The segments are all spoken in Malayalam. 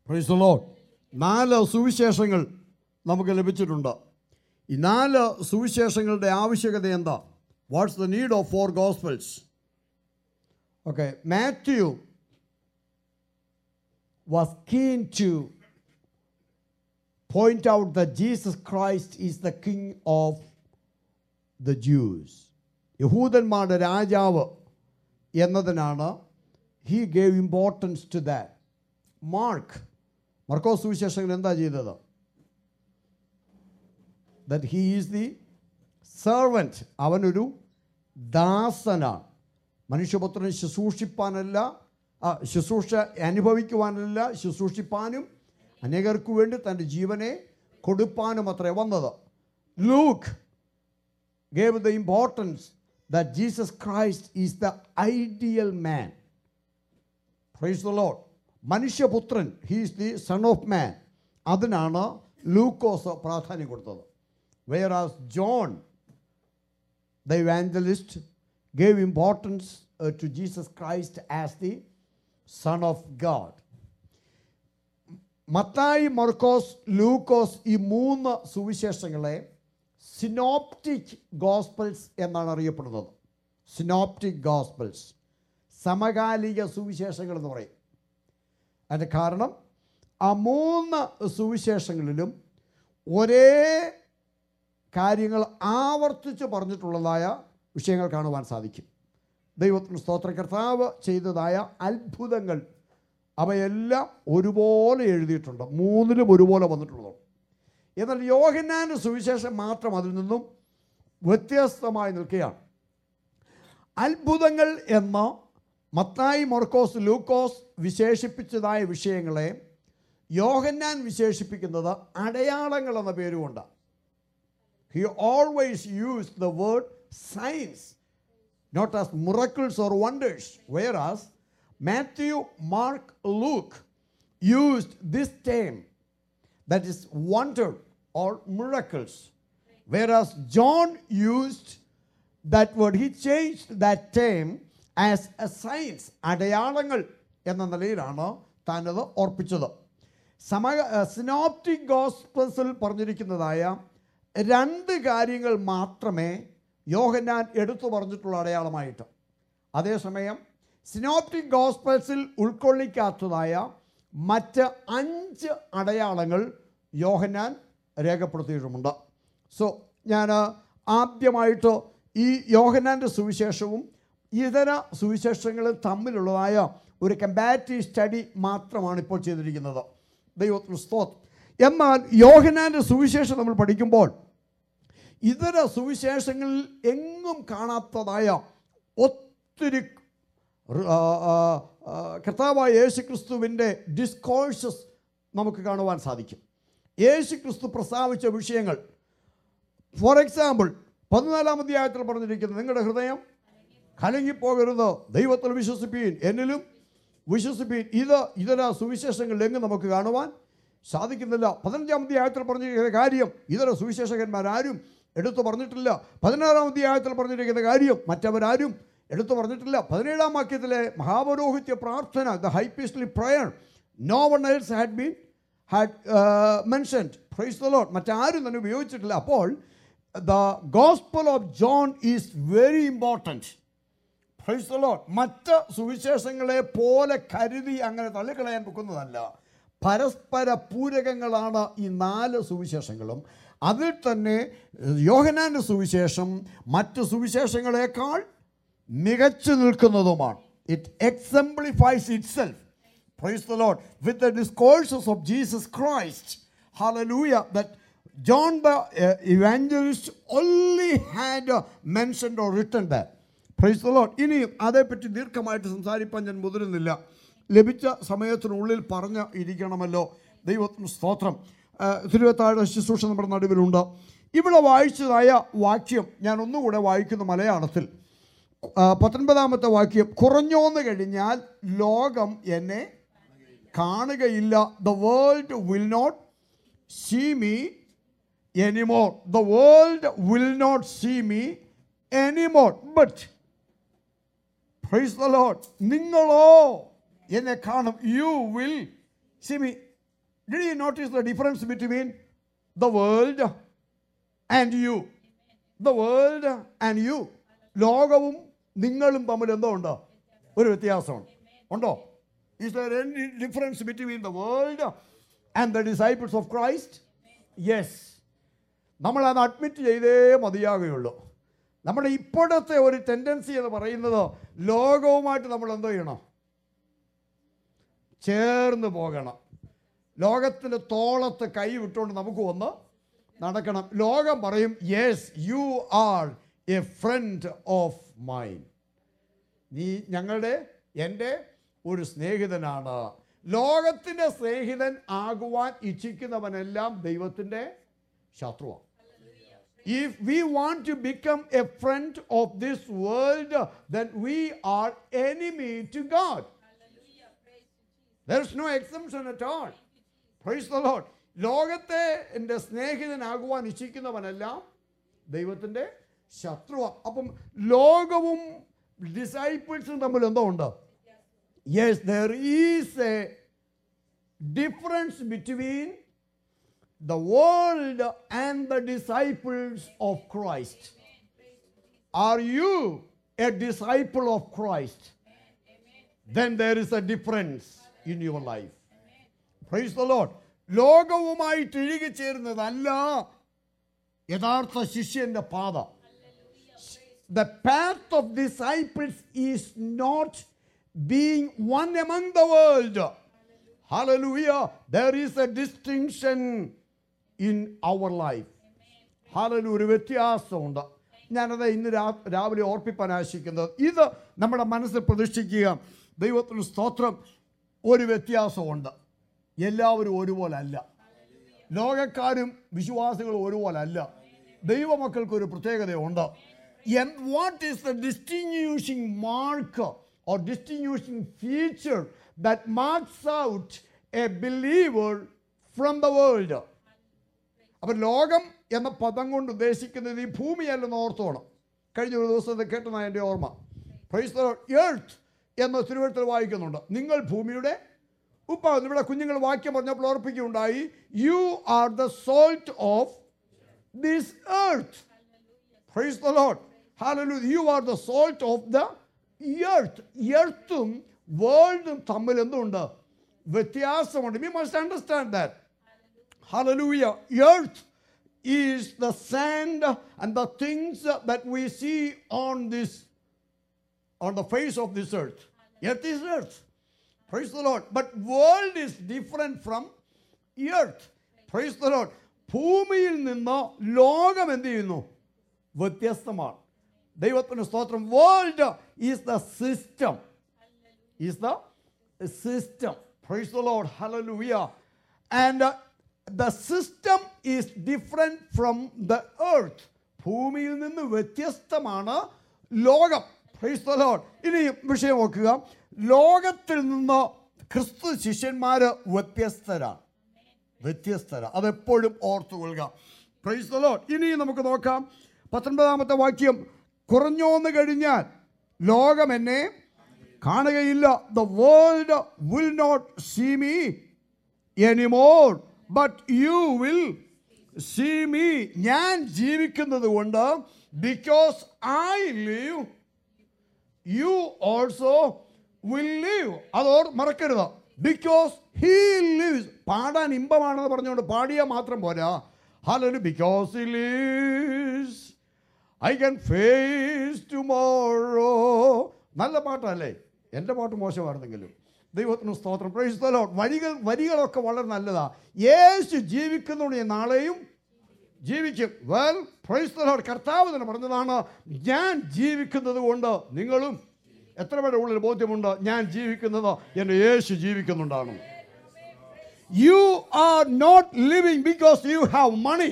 പ്രൈസ് ലോഡ് നാല് സുവിശേഷങ്ങൾ നമുക്ക് ലഭിച്ചിട്ടുണ്ട് ഈ നാല് സുവിശേഷങ്ങളുടെ ആവശ്യകത എന്താ what's the need of four gospels okay Matthew was keen to point out that Jesus Christ is the King of the Jews. യഹൂദന്മാരുടെ രാജാവ് എന്നതിനാണ് he gave importance to that Mark മർക്കോസ് സുവിശേഷങ്ങൾ എന്താ ചെയ്തത് that he is the servant അവനൊരു ദാസനാണ് മനുഷ്യപുത്രനെ ശുശ്രൂഷിപ്പാനല്ല ആ, ശുശ്രൂഷ അനുഭവിക്കുവാനല്ല ശുശ്രൂഷിപ്പാനും അനേകർക്ക് വേണ്ടി തൻ്റെ ജീവനെ കൊടുപ്പാനും അത്രേ വന്നത് Luke gave the importance that Jesus Christ is the ideal man praise the Lord മനുഷ്യപുത്രൻ he's the son of man അതിനാണ് ലൂക്കോസ് പ്രാധാന്യം കൊടുത്തത് whereas John the evangelist gave importance uh, to Jesus Christ as the Son of God. മത്തായി മർക്കോസ് ലൂക്കോസ് ഈ മൂന്ന് സുവിശേഷങ്ങളെ സിനോപ്റ്റിക് ഗോസ്പൽസ് എന്നാണ് അറിയപ്പെടുന്നത് സിനോപ്റ്റിക് ഗോസ്പൽസ് സമകാലിക സുവിശേഷങ്ങൾ എന്ന് പറയും അതിൻ്റെ കാരണം ആ മൂന്ന് സുവിശേഷങ്ങളിലും ഒരേ കാര്യങ്ങൾ ആവർത്തിച്ച് പറഞ്ഞിട്ടുള്ളതായ വിഷയങ്ങൾ കാണുവാൻ സാധിക്കും ദൈവത്തിന് സ്തോത്ര കർത്താവ് ചെയ്തതായ അത്ഭുതങ്ങൾ അവയെല്ലാം ഒരുപോലെ എഴുതിയിട്ടുണ്ട് മൂന്നിലും ഒരുപോലെ വന്നിട്ടുള്ളതാണ് എന്നാൽ യോഹന്നാൻ്റെ സുവിശേഷം മാത്രം അതിൽ നിന്നും വ്യത്യസ്തമായി നിൽക്കുകയാണ് അത്ഭുതങ്ങൾ എന്ന മത്തായി മൊർക്കോസ് ലൂക്കോസ് വിശേഷിപ്പിച്ചതായ വിഷയങ്ങളെ യോഹന്നാൻ വിശേഷിപ്പിക്കുന്നത് അടയാളങ്ങൾ എന്ന പേരുകൊണ്ടാണ് he always used the word signs, not as miracles or wonders. Whereas Matthew, Mark, Luke used this term that is wonder or miracles. Whereas John used that word, he changed that term as a science. അടയാളങ്ങൾ എന്ന നിലയിലാണ് താനത് ഓർപ്പിച്ചത് സമ സിനോപ്റ്റിക് ഗോസ്പൽസിൽ പറഞ്ഞിരിക്കുന്നതായ രണ്ട് കാര്യങ്ങൾ മാത്രമേ യോഹന്നാൻ എടുത്തു പറഞ്ഞിട്ടുള്ള അടയാളമായിട്ട് അതേസമയം സിനോപ്റ്റിക് ഗോസ്പൽസിൽ ഉൾക്കൊള്ളിക്കാത്തതായ മറ്റ് അഞ്ച് അടയാളങ്ങൾ യോഹന്നാൻ രേഖപ്പെടുത്തിയിട്ടുമുണ്ട് സോ ഞാൻ ആദ്യമായിട്ട് ഈ യോഹന്നാൻ്റെ സുവിശേഷവും ഇതര സുവിശേഷങ്ങളും തമ്മിലുള്ളതായ ഒരു കമ്പാറ്റീവ് സ്റ്റഡി മാത്രമാണ് ഇപ്പോൾ ചെയ്തിരിക്കുന്നത് ദൈവത്തിന് സ്തോത്രം എന്നാൽ യോഹനാൻ്റെ സുവിശേഷം നമ്മൾ പഠിക്കുമ്പോൾ ഇതര സുവിശേഷങ്ങളിൽ എങ്ങും കാണാത്തതായ ഒത്തിരി ആ, ആ, ആ, കർത്താവായ യേശു ക്രിസ്തുവിൻ്റെ ഡിസ്കോഴ്സസ് നമുക്ക് കാണുവാൻ സാധിക്കും യേശു ക്രിസ്തു പ്രസ്താവിച്ച വിഷയങ്ങൾ ഫോർ എക്സാമ്പിൾ പതിനാലാം അധ്യായത്തിൽ പറഞ്ഞിരിക്കുന്നത് നിങ്ങളുടെ ഹൃദയം കലങ്ങിപ്പോകരുത് ദൈവത്തിൽ വിശ്വസിപ്പീൻ എന്നിലും വിശ്വസിപ്പീൻ ഇത് ഇതര സുവിശേഷങ്ങളിൽ എങ്ങും നമുക്ക് കാണുവാൻ സാധിക്കുന്നില്ല പതിനഞ്ചാം അധ്യായത്തിൽ പറഞ്ഞിരിക്കുന്ന കാര്യം ഇതര സുവിശേഷകന്മാരാരും എടുത്തു പറഞ്ഞിട്ടില്ല പതിനാറാം അധ്യായത്തിൽ പറഞ്ഞിരിക്കുന്ന കാര്യം മറ്റവരാരും എടുത്തു പറഞ്ഞിട്ടില്ല പതിനേഴാം വാക്യത്തിലെ മഹാപൗരോഹിത്യ പ്രാർത്ഥന the high priestly prayer no one else had been had mentioned praise the Lord മറ്റാരും തന്നെ ഉപയോഗിച്ചിട്ടില്ല അപ്പോൾ the gospel of John is very important praise the Lord മറ്റ് സുവിശേഷങ്ങളെ പോലെ കരുതി അങ്ങനെ തള്ളിക്കളയാൻ വെക്കുന്നതല്ല പരസ്പര പൂരകങ്ങളാണ് ഈ നാല് സുവിശേഷങ്ങളും അതിൽ തന്നെ യോഹനാൻ്റെ സുവിശേഷം മറ്റ് സുവിശേഷങ്ങളെക്കാൾ മികച്ചു നിൽക്കുന്നതുമാണ് it exemplifies itself praise the Lord with the discourses of Jesus Christ hallelujah that John the evangelist only had mentioned or written that praise the Lord ഇനിയും അതേപ്പറ്റി ദീർഘമായിട്ട് സംസാരിപ്പാൻ ഞാൻ മുതിരുന്നില്ല ലഭിച്ച സമയത്തിനുള്ളിൽ പറഞ്ഞ് ഇരിക്കണമല്ലോ ദൈവത്തിന് സ്തോത്രം ആ, തിരുവത്താഴ ശുശ്രൂഷ നമ്മുടെ നടുവിലുണ്ട് ഇവിടെ വായിച്ചതായ വാക്യം ഞാൻ ഒന്നുകൂടെ വായിക്കുന്ന മലയാളത്തിൽ ആ, പത്തൊൻപതാമത്തെ വാക്യം കുറഞ്ഞോന്ന് കഴിഞ്ഞാൽ ലോകം എന്നെ കാണുകയില്ല the world will not see me anymore the world will not see me anymore but praise the Lord നിങ്ങളോ എന്നെ കാണും you will see me Did you notice the difference between the world and you? The world and you. ലോകവും നിങ്ങളും തമ്മിൽ എന്തോ ഉണ്ടോ ഒരു വ്യത്യാസമുണ്ട് ഉണ്ടോ is there any difference between the world and the disciples of Christ yes നമ്മൾ അത് അഡ്മിറ്റ് ചെയ്തേ മതിയാകുകയുള്ളൂ നമ്മുടെ ഇപ്പോഴത്തെ ഒരു ടെൻഡൻസി എന്ന് പറയുന്നത് ലോകവുമായിട്ട് നമ്മൾ എന്തോ ചെയ്യണം ചേർന്ന് പോകണം ലോകത്തിൻ്റെ തോളത്ത് കൈ വിട്ടുകൊണ്ട് നമുക്ക് വന്ന് നടക്കണം ലോകം പറയും yes you are a friend of mine നീ ഞങ്ങളുടെ എൻ്റെ ഒരു സ്നേഹിതനാണ് ലോകത്തിൻ്റെ സ്നേഹിതൻ ആകുവാൻ ഇച്ഛിക്കുന്നവനെല്ലാം ദൈവത്തിൻ്റെ ശത്രുവാണ് If we want to become a friend of this world, then we are enemy to God. There's no exemption at all. Praise the Lord. ലോകത്തെ എൻ്റെ സ്നേഹിതനാകുവാൻ ഇച്ഛിക്കുന്നവനെല്ലാം ദൈവത്തിൻ്റെ ശത്രുവാണ് അപ്പം ലോകവും ഡിസൈപ്പിൾസും തമ്മിൽ എന്തോ ഉണ്ട് yes there is a difference between the world and the disciples of Christ. Are you a disciple of Christ? Then there is a difference in your life. Praise the Lord. ലോകവുമായിട്ട് ഇഴുകിച്ചേരുന്നതല്ല യഥാർത്ഥ ശിഷ്യന്റെ പാത the path of disciples is not being one among the world Hallelujah. There is a distinction in our life. Hallelujah. ഒരു വ്യത്യാസമുണ്ട് ഞാനത് ഇന്ന് രാ- രാവിലെ ഓർപ്പിപ്പാൻ ആശിക്കുന്നത് ഇത് നമ്മുടെ മനസ്സിൽ പ്രതിഷ്ഠിക്കുക ദൈവത്തിന് സ്തോത്രം ഒരു വ്യത്യാസമുണ്ട് എല്ലാവരും ഒരുപോലെ അല്ല ലോകക്കാരും വിശ്വാസികളും ഒരുപോലെ അല്ല ദൈവമക്കൾക്ക് ഒരു പ്രത്യേകതയുണ്ട് what is the distinguishing mark or distinguishing feature that marks out a believer from the world അപ്പം ലോകം എന്ന പദം കൊണ്ട് ഉദ്ദേശിക്കുന്നത് ഈ ഭൂമിയല്ലെന്ന് ഓർത്തോണം കഴിഞ്ഞ ഒരു ദിവസം ഇത് കേട്ടതാണ് എൻ്റെ ഓർമ്മ പ്രൈസ് എർത്ത് എന്ന തിരുവഴുത്തിൽ വായിക്കുന്നുണ്ട് നിങ്ങൾ ഭൂമിയുടെ ഉപ്പാകുന്നു ഇവിടെ കുഞ്ഞുങ്ങൾ വാക്യം പറഞ്ഞപ്പോൾ ഓർപ്പിക്കുകയുണ്ടായി you are the salt of this earth praise the Lord hallelujah you are the salt of the earth എർത്തും വേൾഡും തമ്മിൽ എന്തുണ്ട് വ്യത്യാസമുണ്ട് we must understand that Hallelujah. Earth is the sand and the things that we see on this on the face of this earth. Earth is earth. Praise the Lord. But world is different from earth. Praise the Lord. ഭൂമിയിൽ നിന്ന് ലോകം എന്ത് ചെയ്യുന്നു വ്യത്യസ്തമാണ് ദൈവത്തിന് സ്തോത്രം world is the system is the system. Praise the Lord. Hallelujah. And uh, the system is different from the earth. ഭൂമിയിൽ നിന്ന് വ്യത്യസ്തമാണ് ലോകം പ്രൈസ് ദ ലോഡ് ഇനി വിഷയം നോക്കുക ലോകത്തിൽ നിന്ന് ക്രിസ്തു ശിഷ്യന്മാർ വ്യത്യസ്തരാണ് വ്യത്യസ്തരാണ് അതെപ്പോഴും ഓർത്തുകൊള്ളുക പ്രൈസ് ദ ലോഡ് ഇനി നമുക്ക് നോക്കാം പത്തൊൻപതാമത്തെ വാക്യം കുറഞ്ഞോന്ന് കഴിഞ്ഞാൽ ലോകം എന്നെ കാണുകയില്ല the world will not see me anymore but you will see me ഞാൻ ജീവിക്കുന്നത് കൊണ്ട് because I live you also will live അത് ഓർ മറക്കരുത് ബിക്കോസ് ഹീ ലീവ്സ് പാടാൻ ഇമ്പമാണെന്ന് പറഞ്ഞുകൊണ്ട് പാടിയാൽ മാത്രം പോരാ hello because he lives I can face tomorrow നല്ല പാട്ടല്ലേ എൻ്റെ പാട്ട് മോശമായിരുന്നെങ്കിലും ദൈവത്തിന് സ്തോത്രം പ്രൈസ് ദ ലോർഡ് വരികൾ വരികളൊക്കെ വളരെ നല്ലതാ യേശു ജീവിക്കുന്നതുകൊണ്ട് ഞാൻ നാളെയും ജീവിക്കും വെൽ പ്രൈസ് ദ ലോർഡ് കർത്താവ് തന്നെ പറഞ്ഞതാണ് ഞാൻ ജീവിക്കുന്നത് കൊണ്ട് നിങ്ങളും എത്ര പേരുടെ ഉള്ളിൽ ബോധ്യമുണ്ട് ഞാൻ ജീവിക്കുന്നത് എൻ്റെ യേശു ജീവിക്കുന്നുണ്ടാണ് you are not living because you have money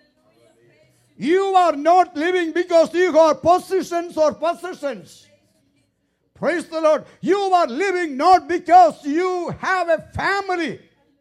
You are not living because you have positions or possessions. Praise the Lord. You are living not because you have a family.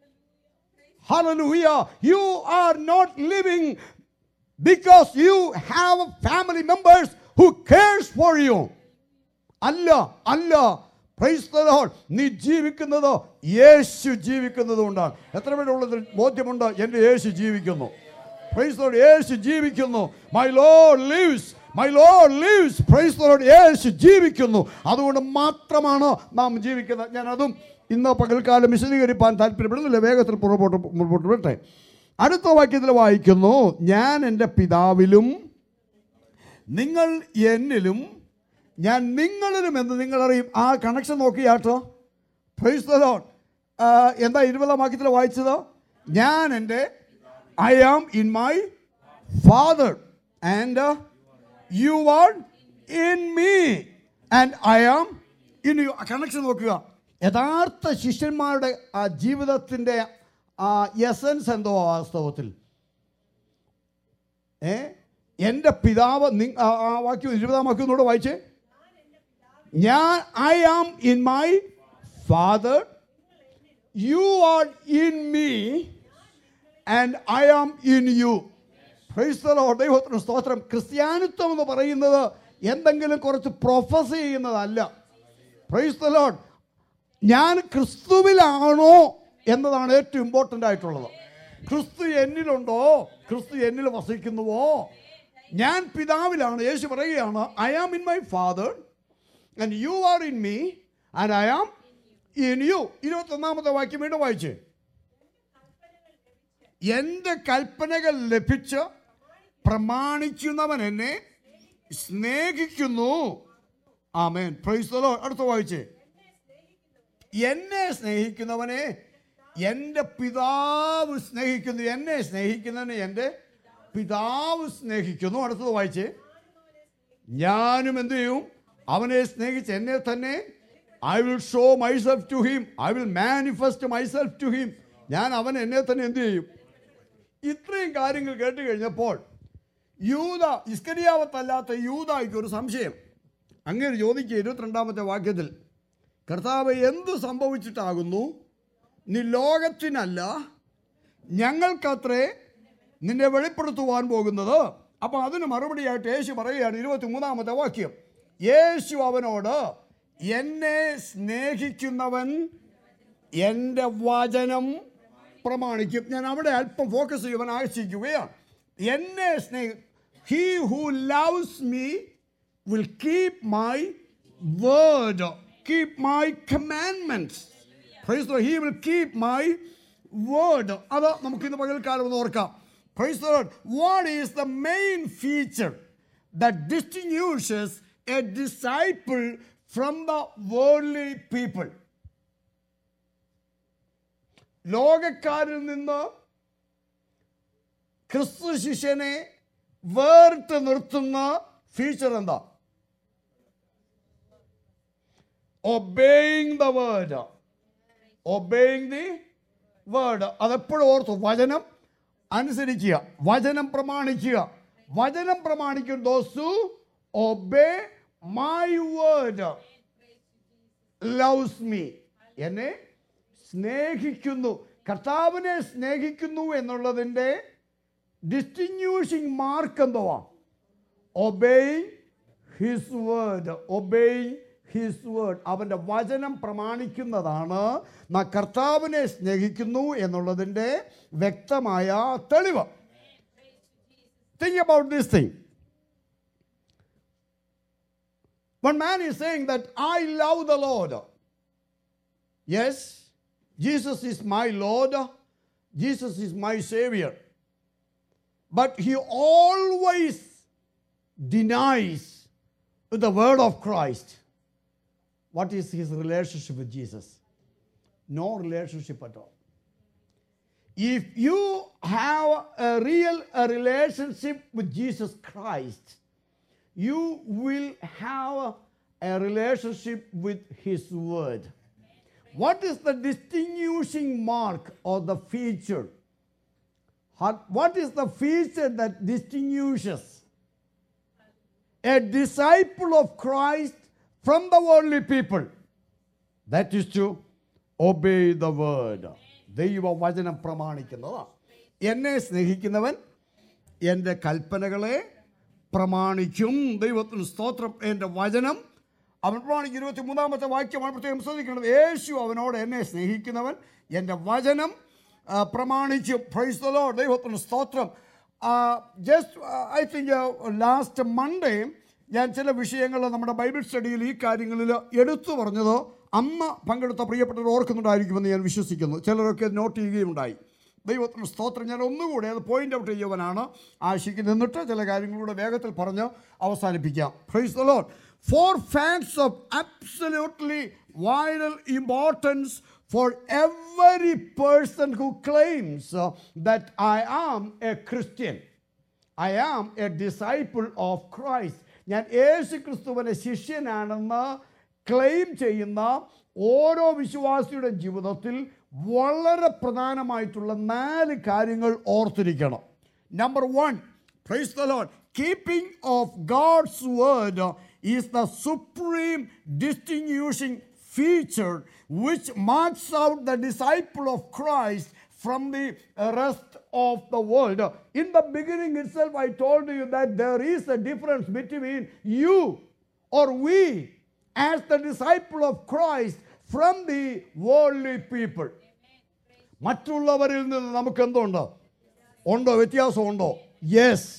Hallelujah. You are not living because you have family members who cares for you. അല്ല അല്ല Praise the Lord. നീ ജീവിക്കുന്നത് യേശു ജീവിക്കുന്നത് കൊണ്ടാണ് എത്ര പേരുള്ളത് ബോധ്യമുണ്ട് എൻ്റെ യേശു ജീവിക്കുന്നു Praise the Lord. യേശു ജീവിക്കുന്നു my Lord lives my Lord lives praise the Lord. യേശു ജീവിക്കുന്നു അതുകൊണ്ട് മാത്രമാണ് നാം ജീവിക്കുന്നത് ഞാൻ അതും ഇന്ന് പകൽക്കാലം വിശദീകരിപ്പാൻ താല്പര്യപ്പെടുന്നില്ല വേഗത്തിൽ പുറകോട്ട് മുമ്പോട്ട് വിട്ടെ അടുത്ത വാക്യത്തിൽ വായിക്കുന്നു ഞാൻ എൻ്റെ പിതാവിലും നിങ്ങൾ എന്നിലും ഞാൻ നിങ്ങളിലും എന്ന് നിങ്ങളറിയും ആ കണക്ഷൻ നോക്കിയാട്ടോ പ്രൈസ് the Lord. ആ, എന്താ ഇരുപതാം വാക്യത്തിൽ വായിച്ചത് ഞാൻ എൻ്റെ I am in my Father and you are in me and I am in you connection നോക്കുക യഥാർത്ഥ ശിഷ്യന്മാരുടെ ആ ജീവിതത്തിൻ്റെ ആ എസൻസ് എന്തോ വാസ്തവത്തിൽ ഏ എൻ്റെ പിതാവ് നി- ആ ആ വാക്യം ഇരുപതാം വാക്യം ഒന്നുകൂടെ വായിച്ചേ ഞാൻ I am in my Father you are in me and I am in you ക്രൈസ്തലോ ദൈവത്തിന് സ്തോത്രം ക്രിസ്ത്യാനിത്വം എന്ന് പറയുന്നത് എന്തെങ്കിലും കുറച്ച് പ്രൊഫസ് ചെയ്യുന്നതല്ല ക്രൈസ്തലോ ഞാൻ ക്രിസ്തുവിലാണോ എന്നതാണ് ഏറ്റവും ഇമ്പോർട്ടൻ്റ് ആയിട്ടുള്ളത് ക്രിസ്തു എന്നിലുണ്ടോ ക്രിസ്തു എന്നിൽ വസിക്കുന്നുവോ ഞാൻ പിതാവിലാണ് യേശു പറയുകയാണ് I am in my Father and you are in me and I am in you ഇരുപത്തൊന്നാമത്തെ വാക്യം വീണ്ടും വായിച്ചേ എൻ്റെ കൽപ്പനകൾ ലഭിച്ച് പ്രമാണിക്കുന്നവൻ എന്നെ സ്നേഹിക്കുന്നു ആമേൻ പ്രൈസ്തലോ അടുത്ത വായിച്ചേ എന്നെ സ്നേഹിക്കുന്നവനെ എൻ്റെ പിതാവ് സ്നേഹിക്കുന്നു എന്നെ സ്നേഹിക്കുന്നവനെ എൻ്റെ പിതാവ് സ്നേഹിക്കുന്നു അടുത്തത് വായിച്ചേ ഞാനും എന്ത് ചെയ്യും അവനെ സ്നേഹിച്ച് എന്നെ തന്നെ I will show myself to him I will manifest myself to him ഞാൻ അവൻ എന്നെ തന്നെ എന്ത് ചെയ്യും ഇത്രയും കാര്യങ്ങൾ കേട്ട് കഴിഞ്ഞപ്പോൾ യൂത ഇസ്കരിയാവത്തല്ലാത്ത യൂതായിക്ക് ഒരു സംശയം അങ്ങനെ ചോദിക്കുക ഇരുപത്തിരണ്ടാമത്തെ വാക്യത്തിൽ കർത്താവ് എന്ത് സംഭവിച്ചിട്ടാകുന്നു നീ ലോകത്തിനല്ല ഞങ്ങൾക്കത്രേ നിന്നെ വെളിപ്പെടുത്തുവാൻ പോകുന്നത് അപ്പോൾ അതിന് മറുപടിയായിട്ട് യേശു പറയുകയാണ് ഇരുപത്തി മൂന്നാമത്തെ വാക്യം യേശു അവനോട് എന്നെ സ്നേഹിക്കുന്നവൻ എൻ്റെ വചനം പ്രമാണിക്കും ഞാൻ അവിടെ അല്പം ഫോക്കസ് ചെയ്യുവാൻ ആശിക്കുകയാണ് എന്നെ സ്നേഹി he who loves me will keep my word keep my commandments praise he will keep my word അത് നമുക്കിന്ന് പകൽക്കാലം ഒന്ന് ഓർക്കാം praise Lord what is the main feature that distinguishes a disciple from the worldly people ലോകക്കാരിൽ നിന്ന് ക്രിസ്തു ശിഷ്യനെ വേറിട്ട് നിർത്തുന്ന ഫീച്ചർ എന്താ obeying the word obeying the word അതെപ്പോഴും ഓർത്തു വചനം അനുസരിക്കുക വചനം പ്രമാണിക്കുക വചനം പ്രമാണിക്കും those obey my word loves me എന്നെ സ്നേഹിക്കുന്നു കർത്താവിനെ സ്നേഹിക്കുന്നു എന്നുള്ളതിൻ്റെ ഡിസ്റ്റിങ്യൂഷിങ് മാർക്ക് എന്തുവാ obeying his word obeying his word അവൻ്റെ വചനം പ്രമാണിക്കുന്നതാണ് നാം കർത്താവിനെ സ്നേഹിക്കുന്നു എന്നുള്ളതിൻ്റെ വ്യക്തമായ തെളിവ് think about this thing One man is saying that I love the Lord. Yes, Jesus is my Lord, Jesus is my Savior. But he always denies the word of Christ. What is his relationship with Jesus? No relationship at all. If you have a real a relationship with Jesus Christ, you will have a relationship with His Word. What is the distinguishing mark or the feature? How- What is the feature that distinguishes a disciple of Christ from the worldly people? That is to obey the word. ദൈവവചനം പ്രമാണിക്കുന്നതാണ് എന്നെ സ്നേഹിക്കുന്നവൻ എൻ്റെ കൽപ്പനകളെ പ്രമാണിക്കും ദൈവത്തിന് സ്തോത്രം എൻ്റെ വചനം അവൻ പ്രമാണിക്ക് ഇരുപത്തി മൂന്നാമത്തെ വാക്യമാണ് പ്രത്യേകം ശ്രദ്ധിക്കേണ്ടത് യേശു അവനോട് എന്നെ സ്നേഹിക്കുന്നവൻ എൻ്റെ വചനം ആ, പ്രമാണിച്ചു പ്രൈസ് ദ ലോർഡ് ദൈവത്തിന് സ്തോത്രം just I think last Monday ഞാൻ ചില വിഷയങ്ങൾ നമ്മുടെ ബൈബിൾ സ്റ്റഡിയിൽ ഈ കാര്യങ്ങളിൽ എടുത്തു പറഞ്ഞത് അമ്മ പങ്കെടുത്ത പ്രിയപ്പെട്ടവർ ഓർക്കുന്നുണ്ടായിരിക്കുമെന്ന് ഞാൻ വിശ്വസിക്കുന്നു ചിലരൊക്കെ നോട്ട് ചെയ്യുകയുണ്ടായി ദൈവത്തിന് സ്തോത്രം ഞാൻ ഒന്നുകൂടെ അത് പോയിന്റ് ഔട്ട് ചെയ്യുവാനാണ് ആശിക്ക് നിന്നിട്ട് ചില കാര്യങ്ങളുടെ വേഗത്തിൽ പറഞ്ഞ് അവസാനിപ്പിക്കാം praise the Lord four facts of absolutely viral importance for every person who claims uh, that I am a Christian. I am a disciple of Christ. ഞാൻ യേശു ക്രിസ്തുവിൻ്റെ ശിഷ്യനാണെന്ന് ക്ലെയിം ചെയ്യുന്ന ഓരോ വിശ്വാസിയുടെ ജീവിതത്തിൽ വളരെ പ്രധാനമായിട്ടുള്ള നാല് കാര്യങ്ങൾ ഓർത്തിരിക്കണം number one praise the Lord keeping of God's word is the supreme distinguishing feature which marks out the disciple of Christ from the rest of the world. In the beginning itself, I told you that there is a difference between you or we as the disciple of Christ from the worldly people. മറ്റുള്ളവരിൽ നിന്ന് നമുക്ക് എന്തുണ്ട് ഉണ്ടോ വ്യത്യാസമുണ്ടോ യെസ്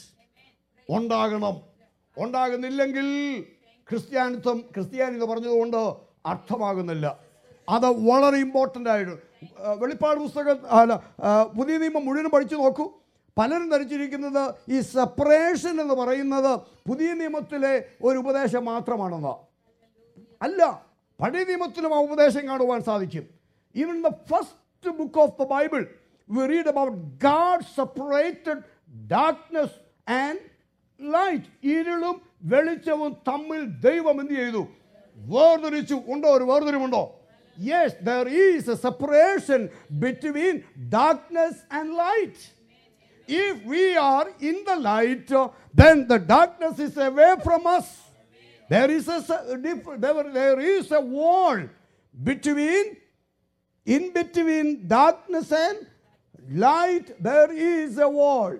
ഉണ്ടാകണം ഉണ്ടാകുന്നില്ലെങ്കിൽ ക്രിസ്ത്യാനിത്വം ക്രിസ്ത്യാനിത പറഞ്ഞതുകൊണ്ട് അർത്ഥമാകുന്നില്ല അത് വളരെ ഇമ്പോർട്ടൻ്റ് ആയിട്ട് ആ, വെളിപ്പാട് പുസ്തകം അല്ല ആ, പുതിയ നിയമം മുഴുവനും പഠിച്ചു നോക്കൂ പലരും ധരിച്ചിരിക്കുന്നത് ഈ സെപ്പറേഷൻ എന്ന് പറയുന്നത് പുതിയ നിയമത്തിലെ ഒരു ഉപദേശം മാത്രമാണെന്ന് അല്ല പഴയ നിയമത്തിലും ആ ഉപദേശം കാണുവാൻ സാധിക്കും even the first book of the Bible we read about God separated darkness and light ഇരുളും വെളിച്ചവും തമ്മിൽ ദൈവം എന്ത് ചെയ്തു വേർതിരിച്ചു ഉണ്ടോ ഒരു വേർതിരിവുണ്ടോ yes there is a separation between darkness and light if we are in the light, uh, then the darkness is away from us. There is a s- diff- there, there is a wall between, in between darkness and light. There is a wall.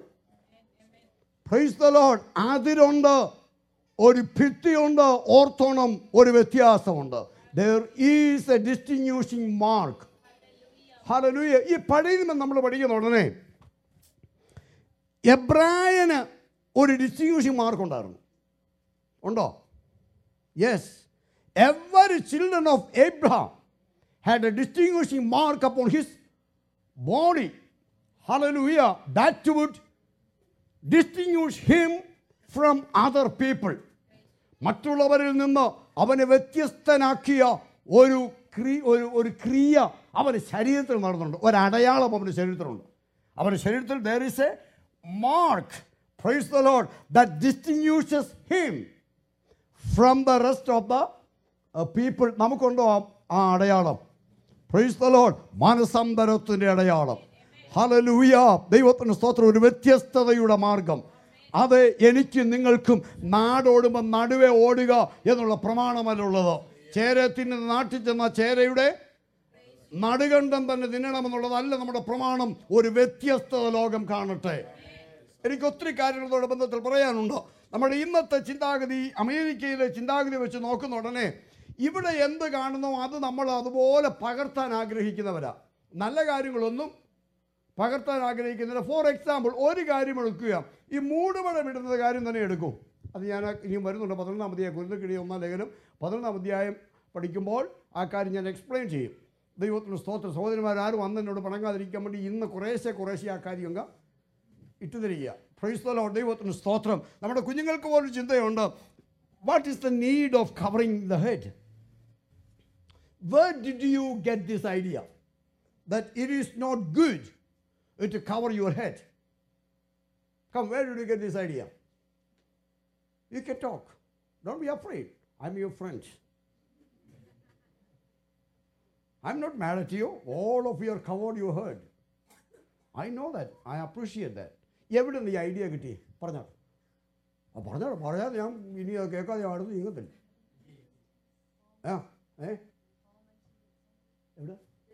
Praise the Lord. അതിലുണ്ട് ഒരു ഭിത്തിയുണ്ട് ഓർത്തോണം ഒരു വ്യത്യാസമുണ്ട് there is a distinguishing mark hallelujah ഈ പഴയ നിയമം നമ്മൾ പഠിക്കുന്ന ഉടനെ എബ്രായന് ഒരു ഡിസ്റ്റിങ്യൂഷിംഗ് മാർക്ക് ഉണ്ടായിരുന്നു ഉണ്ടോ yes every children of Abraham had a distinguishing mark upon his body hallelujah that would distinguish him from other people മറ്റുള്ളവരിൽ നിന്ന് അവനെ വ്യത്യസ്തനാക്കിയ ഒരു ക്രി ഒരു ഒരു ക്രിയ അവൻ്റെ ശരീരത്തിൽ നടന്നുണ്ട് ഒരടയാളം അവൻ്റെ ശരീരത്തിലുണ്ട് അവൻ്റെ ശരീരത്തിൽ there is a mark praise the Lord that distinguishes him from the rest of the people നമുക്കുണ്ടോ ആ- ആ അടയാളം പ്രൈസ് ദ ലോഡ് മാനസാന്തരത്തിൻ്റെ അടയാളം ഹലലൂയ ദൈവത്തിന് സ്തോത്രം ഒരു വ്യത്യസ്തതയുടെ മാർഗം അത് എനിക്ക് നിങ്ങൾക്കും നാടോടുമ്പോൾ നടുവേ ഓടുക എന്നുള്ള പ്രമാണമല്ലുള്ളത് ചേര തിന്നുന്ന നാട്ടിൽ ചെന്ന ചേരയുടെ നടുകണ്ഠം തന്നെ തിന്നണമെന്നുള്ളതല്ല നമ്മുടെ പ്രമാണം ഒരു വ്യത്യസ്തത ലോകം കാണട്ടെ എനിക്ക് ഒത്തിരി കാര്യങ്ങളോട് ബന്ധത്തിൽ പറയാനുണ്ട് നമ്മുടെ ഇന്നത്തെ ചിന്താഗതി അമേരിക്കയിലെ ചിന്താഗതി വെച്ച് നോക്കുന്ന ഉടനെ ഇവിടെ എന്ത് കാണുന്നോ അത് നമ്മൾ അതുപോലെ പകർത്താൻ ആഗ്രഹിക്കുന്നവരാ നല്ല കാര്യങ്ങളൊന്നും പകർത്താൻ ആഗ്രഹിക്കുന്നില്ല ഫോർ എക്സാമ്പിൾ ഒരു കാര്യം എടുക്കുക ഈ മൂടുപടം ഇടുന്നത് കാര്യം തന്നെ എടുക്കൂ അത് ഞാൻ ഇനിയും വരുന്നുണ്ട് പതിനൊന്നാം അധ്യായം കുരുന്നക്കിടി ഒന്നാം ലേഖനം പതിനൊന്നാം അധ്യായം പഠിക്കുമ്പോൾ ആ കാര്യം ഞാൻ എക്സ്പ്ലെയിൻ ചെയ്യും ദൈവത്തിന് സ്തോത്ര സഹോദരന്മാരാരും അന്ന് എന്നോട് പണങ്ങാതിരിക്കാൻ വേണ്ടി ഇന്ന് കുറേശ്ശെ കുറേശ്ശെ ആ കാര്യം അങ്ങ് ഇട്ടുതരിക പ്രൈസ്തലോ ദൈവത്തിന് സ്തോത്രം നമ്മുടെ കുഞ്ഞുങ്ങൾക്ക് പോലും ചിന്തയുണ്ട് what is the need of covering the head where did you get this idea that it is not good uh, to cover your head. Come, where did you get this idea? You can talk. Don't be afraid. I'm your friend. I'm not mad at you. All of you are covered your head. I know that. I appreciate that. എവിടെ നിന്ന് ഈ ഐഡിയ കിട്ടി പറഞ്ഞോ ആ പറഞ്ഞോ പറയാതെ ഞാൻ ഇനി അത് കേൾക്കാതെ ഞാൻ അടുത്ത് നീങ്ങത്തില്ല ആ ഏ എവിടെ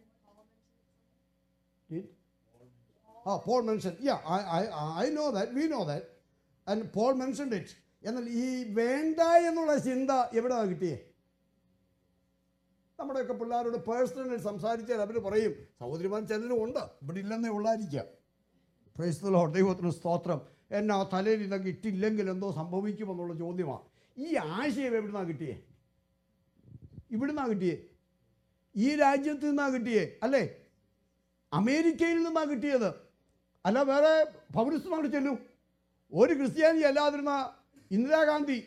Did? Ah, Paul mentioned, yeah, I, I, I know that, we know that. And Paul mentioned it. എന്നാൽ ഈ വേണ്ട എന്നുള്ള ചിന്ത എവിടെ കിട്ടിയേ നമ്മുടെയൊക്കെ പിള്ളേരോട് പേഴ്സണലി സംസാരിച്ചാൽ അവർ പറയും സഹോദരിമാർ ചിലരും ഉണ്ട് ഇവിടെ ഇല്ലെന്നേ ഉള്ളായിരിക്കാം പ്രൈസ്തലോ ദൈവത്തിന് സ്തോത്രം എന്നാ തലയിൽ ഇതൊക്കെ ഇട്ടില്ലെങ്കിൽ എന്തോ സംഭവിക്കുമെന്നുള്ള ചോദ്യമാണ് ഈ ആശയം എവിടുന്നാണ് കിട്ടിയേ ഇവിടുന്നാണ് കിട്ടിയേ ഈ രാജ്യത്ത് നിന്നാണ് കിട്ടിയേ അല്ലേ അമേരിക്കയിൽ നിന്നാണ് കിട്ടിയത് അല്ല വേറെ പൗരസ്ത്യമായിട്ട് ചെല്ലും ഒരു ക്രിസ്ത്യാനി അല്ലാതിരുന്ന ഇന്ദിരാഗാന്ധി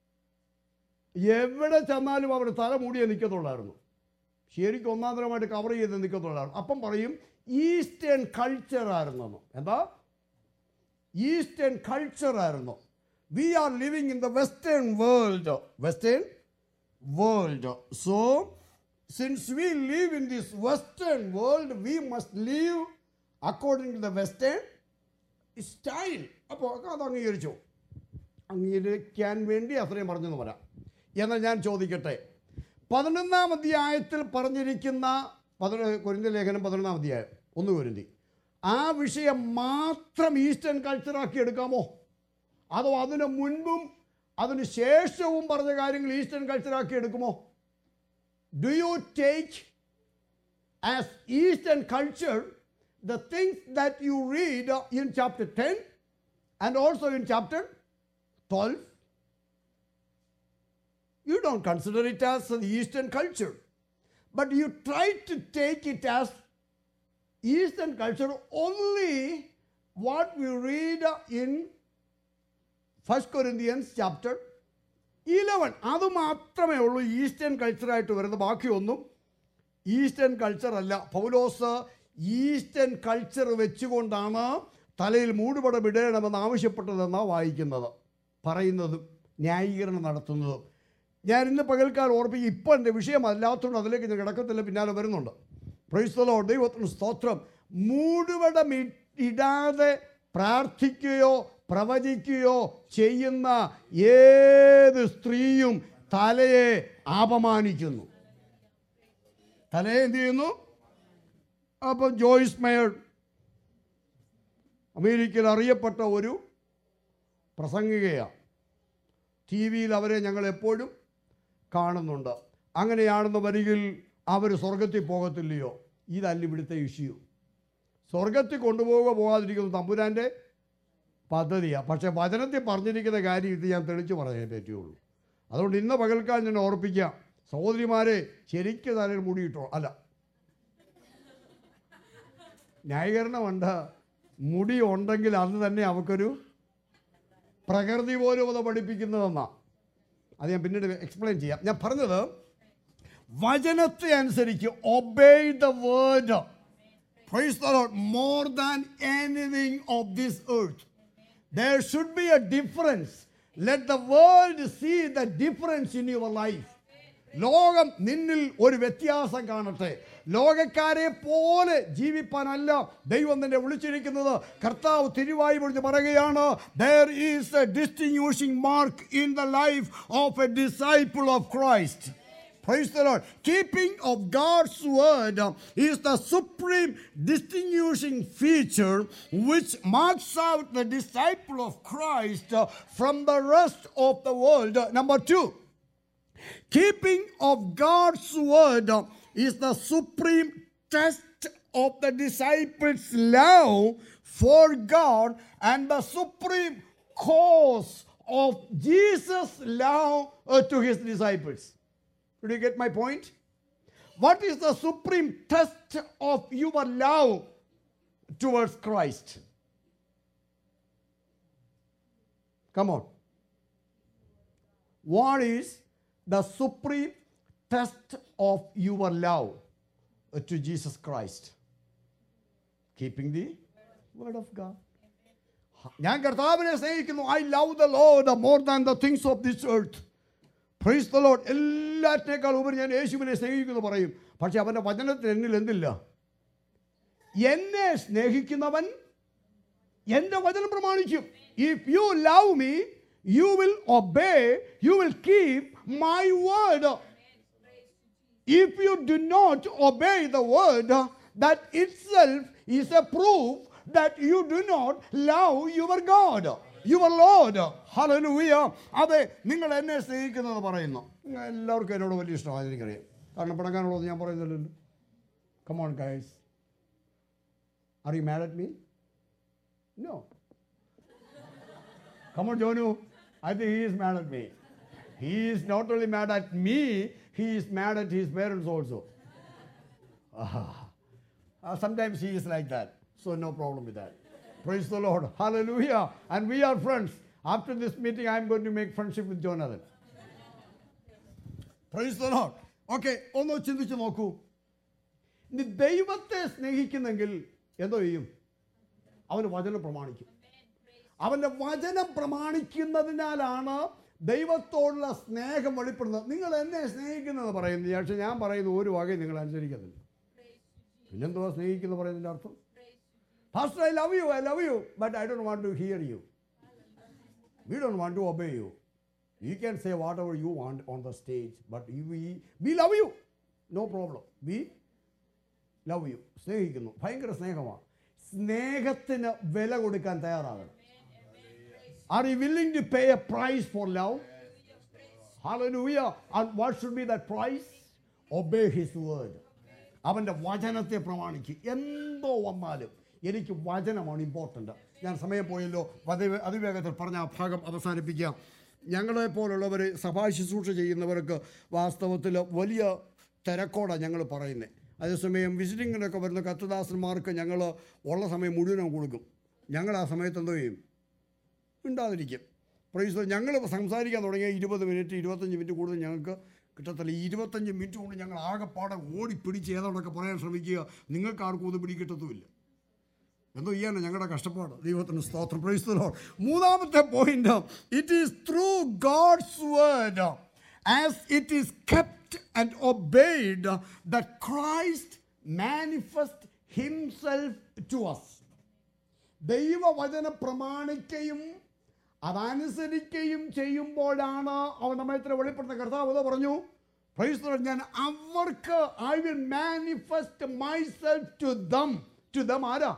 എവിടെ ചെന്നാലും അവർ തല മൂടിയേ നിൽക്കത്തുള്ളായിരുന്നു ശരിക്കും ഒന്നാം തരമായിട്ട് കവർ ചെയ്ത് നിൽക്കത്തുള്ളായിരുന്നു അപ്പം പറയും ഈസ്റ്റേൺ കൾച്ചർ ആയിരുന്നു എന്താ ഈസ്റ്റേൺ കൾച്ചർ ആയിരുന്നു we are living in the Western world Western world so since we live in this Western world we must live according to the Western style അപ്പോൾ അത് അംഗീകരിച്ചു അംഗീകരിക്കാൻ വേണ്ടി അത്രയും പറഞ്ഞെന്ന് വരാം എന്നാൽ ഞാൻ ചോദിക്കട്ടെ പതിനൊന്നാം അധ്യായത്തിൽ പറഞ്ഞിരിക്കുന്ന പതിനൊ കുരിന്തി ലേഖനം പതിനൊന്നാം അധ്യായം ഒന്ന് കുരുന്തി ആ വിഷയം മാത്രം ഈസ്റ്റേൺ കൾച്ചറാക്കി എടുക്കാമോ അതോ അതിന് മുൻപും അതിന് ശേഷവും പറഞ്ഞ കാര്യങ്ങൾ ഈസ്റ്റേൺ കൾച്ചറാക്കി എടുക്കുമോ do you take as Eastern culture the things that you read in chapter 10 and also in chapter 12. You don't consider it as the Eastern culture, but you try to take it as Eastern culture only what we read in 1 Corinthians chapter 11. അത് മാത്രമേ ഉള്ളൂ ഈസ്റ്റേൺ കൾച്ചറായിട്ട് വരുന്ന ബാക്കിയൊന്നും ഈസ്റ്റേൺ കൾച്ചർ അല്ല പൗലോസ് ഈസ്റ്റേൺ കൾച്ചർ വെച്ചുകൊണ്ടാണ് തലയിൽ മൂടുപടം ഇടണമെന്ന് ആവശ്യപ്പെട്ടതെന്നാണ് വായിക്കുന്നത് പറയുന്നതും ന്യായീകരണം നടത്തുന്നതും ഞാൻ ഇന്ന് പകൽക്കാലം ഓർപ്പിക്കും ഇപ്പോൾ എൻ്റെ വിഷയം അല്ലാത്തതുകൊണ്ട് അതിലേക്ക് ഞാൻ കിടക്കത്തില്ല പിന്നാലെ വരുന്നുണ്ട് പ്രൈസ്തലോ ദൈവത്തിന് സ്തോത്രം മൂടുപടം ഇ- ഇടാതെ പ്രാർത്ഥിക്കുകയോ പ്രവചിക്കുകയോ ചെയ്യുന്ന ഏത് സ്ത്രീയും തലയെ അപമാനിക്കുന്നു തലയെ എന്ത് ചെയ്യുന്നു അപ്പം ജോയ്സ് മേയർ അമേരിക്കയിൽ അറിയപ്പെട്ട ഒരു പ്രസംഗികയാണ് ടി വിയിൽ അവരെ ഞങ്ങൾ എപ്പോഴും കാണുന്നുണ്ട് അങ്ങനെയാണെന്ന് വരികിൽ അവർ സ്വർഗത്തിൽ പോകത്തില്ലയോ ഇതല്ല ഇവിടുത്തെ ഇഷ്യൂ സ്വർഗത്തിൽ കൊണ്ടുപോവുക പോകാതിരിക്കുന്നത് തമ്പുരാൻ്റെ പദ്ധതിയാണ് പക്ഷേ വചനത്തിൽ പറഞ്ഞിരിക്കുന്ന കാര്യം ഇത് ഞാൻ തെളിച്ച് പറയാൻ പറ്റുള്ളൂ അതുകൊണ്ട് ഇന്ന് പകൽക്കാലം ഞാൻ ഓർപ്പിക്കാം സഹോദരിമാരെ ശരിക്കും തലയിൽ മൂടിയിട്ടോ അല്ല ന്യായീകരണമുണ്ട് മുടി ഉണ്ടെങ്കിൽ അത് തന്നെ അവക്കൊരു പ്രകൃതി പോലും അത് പഠിപ്പിക്കുന്നതെന്നാ അത് ഞാൻ പിന്നീട് എക്സ്പ്ലെയിൻ ചെയ്യാം ഞാൻ പറഞ്ഞത് വചനത്തെ അനുസരിച്ച് obey the word Praise the Lord. More than anything of this earth. There should be a difference. Let the world see the difference in your life. ലോകം നിന്നിൽ ഒരു വ്യത്യാസം കാണട്ടെ ലോകക്കാരെ പോലെ ജീവിപ്പാനല്ല ദൈവം നിന്നെ വിളിച്ചിരിക്കുന്നത് കർത്താവ് തിരുവായി വിളിച്ച് പറയുകയാണ് there is a distinguishing mark in the life of a disciple of Christ Praise the Lord. Keeping of God's word uh, is the supreme distinguishing feature which marks out the disciple of Christ uh, from the rest of the world. Uh, Number two, keeping of God's word uh, is the supreme test of the disciples' love for God and the supreme cause of Jesus' love uh, to his disciples. Did you get my point? What is the supreme test of your love towards Christ? Come on. What is the supreme test of your love to Jesus Christ? Keeping the word of God. ഞാൻ കർത്താവിനെ സ്നേഹിക്കുന്നു I love the Lord more than the things of this earth praise the Lord എല്ലാറ്റിനേക്കാൾ ഉപരി ഞാൻ യേശുവിനെ സ്നേഹിക്കുന്നു പറയും പക്ഷെ അവൻ്റെ വചനത്തിൽ എന്നിൽ എന്തില്ല എന്നെ സ്നേഹിക്കുന്നവൻ എൻ്റെ വചനം പ്രമാണിക്കും if you love me you will obey you will keep my word if you do not obey the word, that itself is a proof that you do not love your God, your Lord. Hallelujah. അതെ നിങ്ങൾ എന്നെ സ്നേഹിക്കുന്നത് പറയുന്നു എല്ലാവർക്കും എന്നോട് വലിയ ഇഷ്ടമാണ് എനിക്കറിയാം കാരണം പിണങ്ങാനുള്ളത് ഞാൻ പറയുന്നില്ലല്ലോ come on guys are you mad at me no come on Jonu I think he is mad at me he is not only mad at me he is mad at his parents also sometimes he is like that so no problem with that praise the lord hallelujah and we are friends after this meeting i am going to make friendship with jonathan praise the Lord okay ഒന്ന് ചിന്തിച്ച് നോക്കൂ നീ ദൈവത്തെ സ്നേഹിക്കുന്നെങ്കിൽ എന്തോ ചെയ്യും അവന് വചനം പ്രമാണിക്കും അവൻ്റെ വചനം പ്രമാണിക്കുന്നതിനാലാണ് ദൈവത്തോടുള്ള സ്നേഹം വെളിപ്പെടുന്നത് നിങ്ങൾ എന്നെ സ്നേഹിക്കുന്നത് പറയുന്നത് പക്ഷേ ഞാൻ പറയുന്ന ഒരു വകയും നിങ്ങൾ അനുസരിക്കുന്നില്ല പിന്നെന്തുവാ സ്നേഹിക്കുന്ന പറയുന്നതിൻ്റെ അർത്ഥം first I love you I love you but I don't want to hear you we don't want to obey you. You can say whatever you want on the stage, but you, we, we love you. No problem. We love you. സ്നേഹിക്കുന്നു ഭയങ്കര സ്നേഹമാണ് സ്നേഹത്തിന് വില കൊടുക്കാൻ തയ്യാറാകണം are you willing to pay a price for love Hallelujah. And what should be that price? Obey his word. അവൻ്റെ വചനത്തെ പ്രമാണിക്കും എന്തോ വന്നാലും എനിക്ക് വചനമാണ് ഇമ്പോർട്ടൻ്റ് ഞാൻ സമയം പോയല്ലോ അതി അതിവേഗത്തിൽ പറഞ്ഞ ആ ഭാഗം അവസാനിപ്പിക്കാം ഞങ്ങളെ പോലുള്ളവർ സഭാ ശുശ്രൂഷ ചെയ്യുന്നവർക്ക് വാസ്തവത്തിൽ വലിയ തിരക്കോടാണ് ഞങ്ങൾ പറയുന്നത് അതേസമയം വിസിറ്റിങ്ങിനൊക്കെ വരുന്ന കത്തുദാസന്മാർക്ക് ഞങ്ങൾ ഉള്ള സമയം മുഴുവനും കൊടുക്കും ഞങ്ങൾ ആ സമയത്ത് എന്തോ ചെയ്യും ഉണ്ടാതിരിക്കും പ്രൈസ് ഞങ്ങൾ സംസാരിക്കാൻ തുടങ്ങിയ ഇരുപത് മിനിറ്റ് ഇരുപത്തഞ്ച് മിനിറ്റ് കൂടുതൽ ഞങ്ങൾക്ക് കിട്ടത്തില്ല ഈ ഇരുപത്തഞ്ച് മിനിറ്റ് കൊണ്ട് ഞങ്ങൾ ആകെപ്പാടെ ഓടിപ്പിടിച്ച് ഏതാണ്ടൊക്കെ പറയാൻ ശ്രമിക്കുക നിങ്ങൾക്ക് ആർക്കും ഇത് പിടി കിട്ടത്തുമില്ല എന്തോ ചെയ്യാനാണ് ഞങ്ങളുടെ കഷ്ടപ്പാട് ദൈവത്തിന് സ്തോത്രം പ്രൈസ്തലോ മൂന്നാമത്തെ point it is through God's word as it is kept and obeyed the Christ manifest himself to us ദൈവവചനം പ്രമാണിക്കുകയും അതനുസരിക്കുകയും ചെയ്യുമ്പോഴാണ് അവൻ നമ്മെ ഇത്ര വെളിപ്പെടുന്ന കർത്താവ് അത് പറഞ്ഞു Praise the Lord. ഞാൻ അവർക്ക് I will manifest myself to them to them ആരാ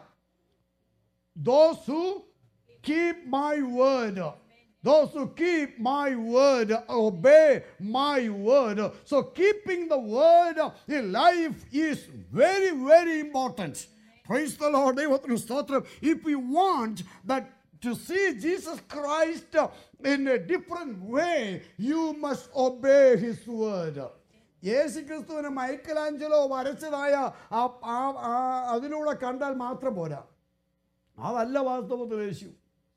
those who keep my word those who keep my word obey my word so keeping the word in life is very very important praise the lord ദൈവത്തിന് സ്തോത്രം if we want that to see Jesus Christ in a different way you must obey his word യേശു ക്രിസ്തുവിനെ മൈക്കലാഞ്ചലോ വരച്ചതായ ആ ആ- ആ- അതിലൂടെ കണ്ടാൽ മാത്രം പോരാ അതല്ല വാസ്തവത്തിൽ യേശു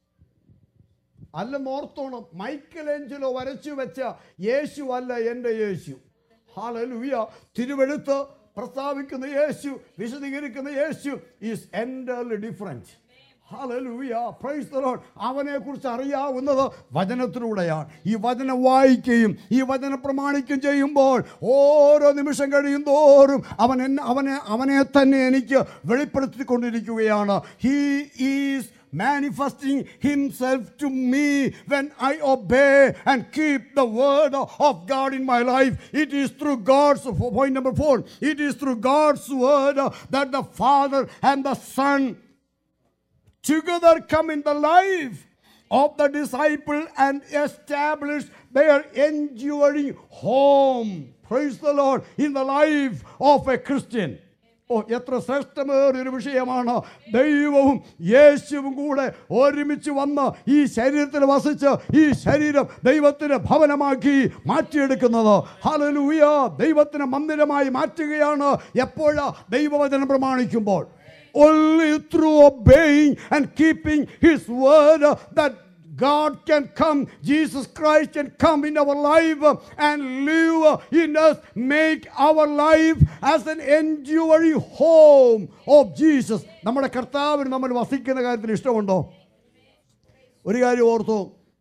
അല്ല നോർത്തോണം മൈക്കൽ ഏഞ്ചലോ വരച്ചു വെച്ച യേശു അല്ല എൻ്റെ യേശു ഹാലലുയ തിരുവെടുത്ത് പ്രസ്താവിക്കുന്ന യേശു വിശദീകരിക്കുന്ന യേശു is entirely different hallelujah praise the Lord അവനെ കുറിച്ച് അറിയാവുന്നത് വചനത്തിലൂടെയാണ് ഈ വചനം വായിക്കുകയും ഈ വചനം പ്രമാണിക്കുകയും ചെയ്യുമ്പോൾ ഓരോ നിമിഷം കഴിയും തോറും അവൻ എന്നെ അവനെ അവനെ തന്നെ എനിക്ക് വെളിപ്പെടുത്തിക്കൊണ്ടിരിക്കുകയാണ് he is manifesting himself to me when I obey and keep the word of God in my life. It is through God's, point number four, it is through God's word that the Father and the Son together come in the life of the disciple and establish their enduring home. Praise the Lord in the life of a Christian. ഓ എത്ര ശ്രേഷ്ഠമേറിയൊരു വിഷയമാണ് ദൈവവും യേശുവും കൂടെ ഒരുമിച്ച് വന്ന് ഈ ശരീരത്തിൽ വസിച്ച് ഈ ശരീരം ദൈവത്തിന് ഭവനമാക്കി മാറ്റിയെടുക്കുന്നത് ഹലലൂയ ദൈവത്തിന് മന്ദിരമായി മാറ്റുകയാണ് എപ്പോഴാ ദൈവവചനം പ്രമാണിക്കുമ്പോൾ only through obeying and keeping his word uh, that God can come, Jesus Christ can come in our life uh, and live uh, in us, make our life as an enduring home of Jesus. നമ്മുടെ കർത്താവിന് നമ്മൾ വസിക്കുന്ന കാര്യത്തിൽ ഇഷ്ടമുണ്ടോ ഒരു കാര്യം ഓർത്തു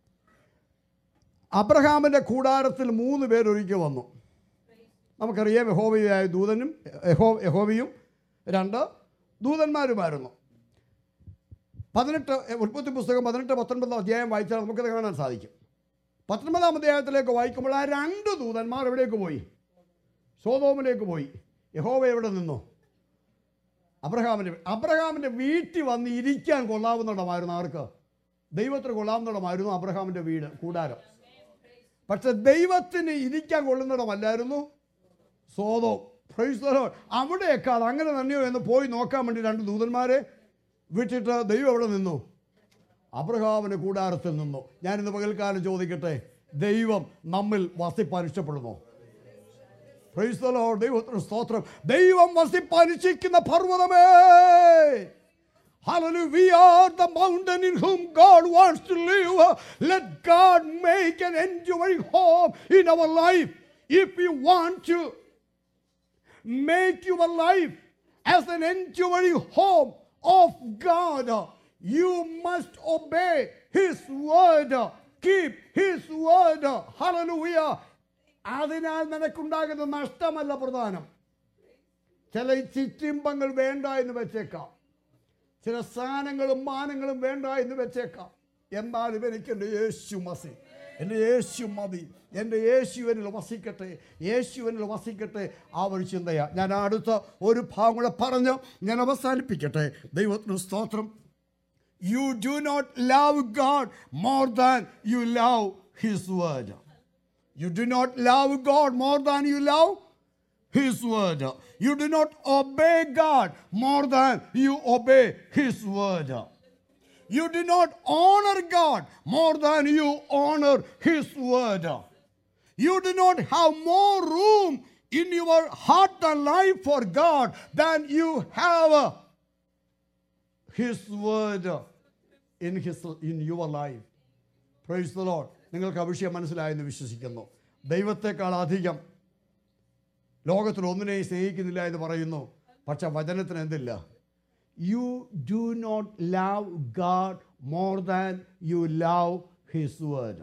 അബ്രഹാമിൻ്റെ കൂടാരത്തിൽ മൂന്ന് പേരൊരിക്കൽ വന്നു നമുക്കറിയാം യഹോവയായ ദൂതനും യഹോ യഹോവയും രണ്ട് ദൂതന്മാരുമായിരുന്നു പതിനെട്ട് ഉൽപ്പത്തി പുസ്തകം പതിനെട്ട് പത്തൊൻപത് അധ്യായം വായിച്ചാൽ നമുക്കത് കാണാൻ സാധിക്കും പത്തൊൻപതാം അധ്യായത്തിലേക്ക് വായിക്കുമ്പോൾ ആ രണ്ട് ദൂതന്മാർ എവിടേക്ക് പോയി സോതോമിലേക്ക് പോയി യഹോവ എവിടെ നിന്നു അബ്രഹാമിൻ്റെ അബ്രഹാമിൻ്റെ വീട്ടിൽ വന്ന് ഇരിക്കാൻ കൊള്ളാവുന്നിടമായിരുന്നു ആർക്ക് ദൈവത്തിന് കൊള്ളാവുന്നിടമായിരുന്നു അബ്രഹാമിൻ്റെ വീട് കൂടാരം പക്ഷെ ദൈവത്തിന് ഇരിക്കാൻ കൊള്ളുന്നിടമല്ലായിരുന്നു സോതോ പ്രൈസ്തലോ അവിടെയൊക്കെ അത് അങ്ങനെ തന്നെയോ എന്ന് പോയി നോക്കാൻ വേണ്ടി രണ്ട് ദൂതന്മാരെ വിട്ടിട്ട് ദൈവം എവിടെ നിന്നു അബ്രഹാമിന് കൂടാരത്തിൽ നിന്നു ഞാനിന്ന് പകൽക്കാലം ചോദിക്കട്ടെ ദൈവം നമ്മിൽ വസിപ്പാൻ ഇഷ്ടപ്പെടുന്നു Praise the Lord. ദൈവത്തിന് സ്തോത്രം ദൈവം വസിപ്പാൻ ഇച്ഛിക്കുന്ന പർവ്വതമേ Hallelujah. We are the mountain in whom God wants to live. Let God make an enduring home in our life. If you want to make your life as an enduring home of God, you must obey His word. Keep His word. Hallelujah. അതിനാൽ നിനക്കുണ്ടാകുന്ന നഷ്ടമല്ല പ്രധാനം ചില ചിറ്റിമ്പങ്ങൾ വേണ്ട എന്ന് വെച്ചേക്കാം ചില സ്ഥാനങ്ങളും മാനങ്ങളും വേണ്ട എന്ന് വെച്ചേക്കാം എന്നാലും എനിക്ക് എൻ്റെ യേശു മസി എൻ്റെ യേശു മതി എൻ്റെ യേശുവിനിൽ വസിക്കട്ടെ യേശുവിനിൽ വസിക്കട്ടെ ആ ഒരു ചിന്തയാ ഞാൻ അടുത്ത ഒരു ഭാഗം കൂടെ പറഞ്ഞ് ഞാൻ അവസാനിപ്പിക്കട്ടെ ദൈവത്തിന് സ്തോത്രം you do not love God more than you love his word you do not love God more than you love His word. You do not obey God more than you obey His word. You do not honor God more than you honor His word. You do not have more room in your heart and life for God than you have uh, His word in, his, in your life. Praise the Lord നിങ്ങൾക്ക് അഭിഷേകം മനസ്സിലായെന്ന് വിശ്വസിക്കുന്നു ദൈവത്തെക്കാൾ അധികം ലോകത്തിൽ ഒന്നിനെയും സ്നേഹിക്കുന്നില്ല എന്ന് പറയുന്നു പക്ഷെ വചനത്തിന് എന്തില്ല you do not love God more than you love his word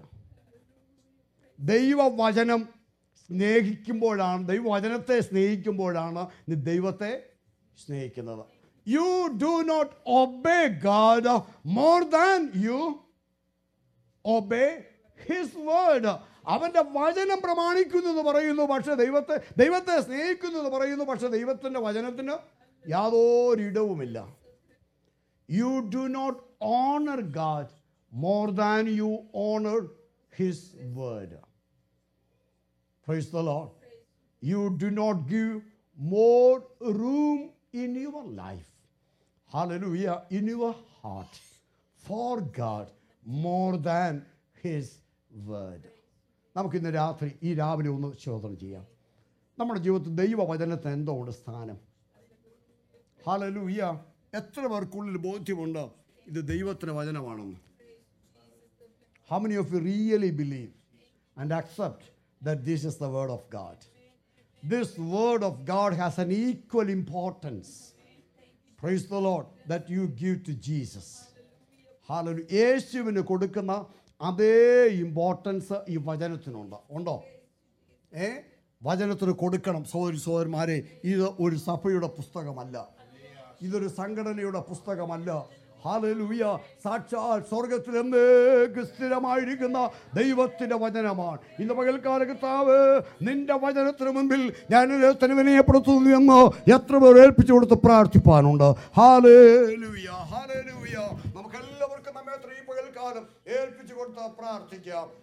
ദൈവവചനം സ്നേഹിക്കുമ്പോഴാണ് ദൈവവചനത്തെ സ്നേഹിക്കുമ്പോഴാണ് നീ ദൈവത്തെ സ്നേഹിക്കുന്നത് you do not obey God more than you obey his word അവൻ്റെ വചനം പ്രമാണിക്കുന്നു എന്ന് പറയുന്നു പക്ഷെ ദൈവത്തെ ദൈവത്തെ സ്നേഹിക്കുന്നു എന്ന് പറയുന്നു പക്ഷെ ദൈവത്തിൻ്റെ വചനത്തിന് യാതൊരിടവുമില്ല you do not honour God more than you honour his word praise the Lord you do not give more room in your life Hallelujah. In your heart for God more than His word. നമുക്കിന്ന് രാത്രി ഈ രാവിലെ ഒന്ന് ചോദന ചെയ്യാം നമ്മുടെ ജീവിതത്തിൽ ദൈവവചനത്തിന് എന്തോ ഉണ്ട് സ്ഥാനം ഹാലലൂയ എത്ര പേർക്കുള്ളിൽ ബോധ്യമുണ്ട് ഇത് ദൈവത്തിന് വചനമാണെന്ന് How many of you really believe and accept that this is the word of God? This word of God has an equal importance. Praise the Lord that you give to Jesus. Hallelujah. യേശുവിന് കൊടുക്കുന്ന അതേ ഇമ്പോർട്ടൻസ് ഈ വചനത്തിനുണ്ട് ഉണ്ടോ ഏ വചനത്തിന് കൊടുക്കണം സഹോദരി സഹോദരന്മാരെ ഇത് ഒരു സഭയുടെ പുസ്തകമല്ല ഇതൊരു സംഘടനയുടെ പുസ്തകമല്ല ഹാലലൂയ സാക്ഷാൽ സ്വർഗത്തിൽ എന്നേക്ക് സ്ഥിരമായിരിക്കുന്ന ദൈവത്തിന്റെ വചനമാണ് ഇന്ന് പകൽക്കാല കർത്താവ് നിന്റെ വചനത്തിന് മുൻപിൽ ഞാൻ തന്നെ വിനയപ്പെടുത്തുന്നു എന്ന് എത്ര പേർ ഏൽപ്പിച്ചു കൊടുത്ത് പ്രാർത്ഥിപ്പാനുണ്ട് ഹാലേലൂയ ഹാലേലൂയ നമുക്കെല്ലാവർക്കും നമ്മെ എത്ര ഈ പകൽക്കാലം ഏൽപ്പിച്ചു കൊടുത്ത് പ്രാർത്ഥിക്കാം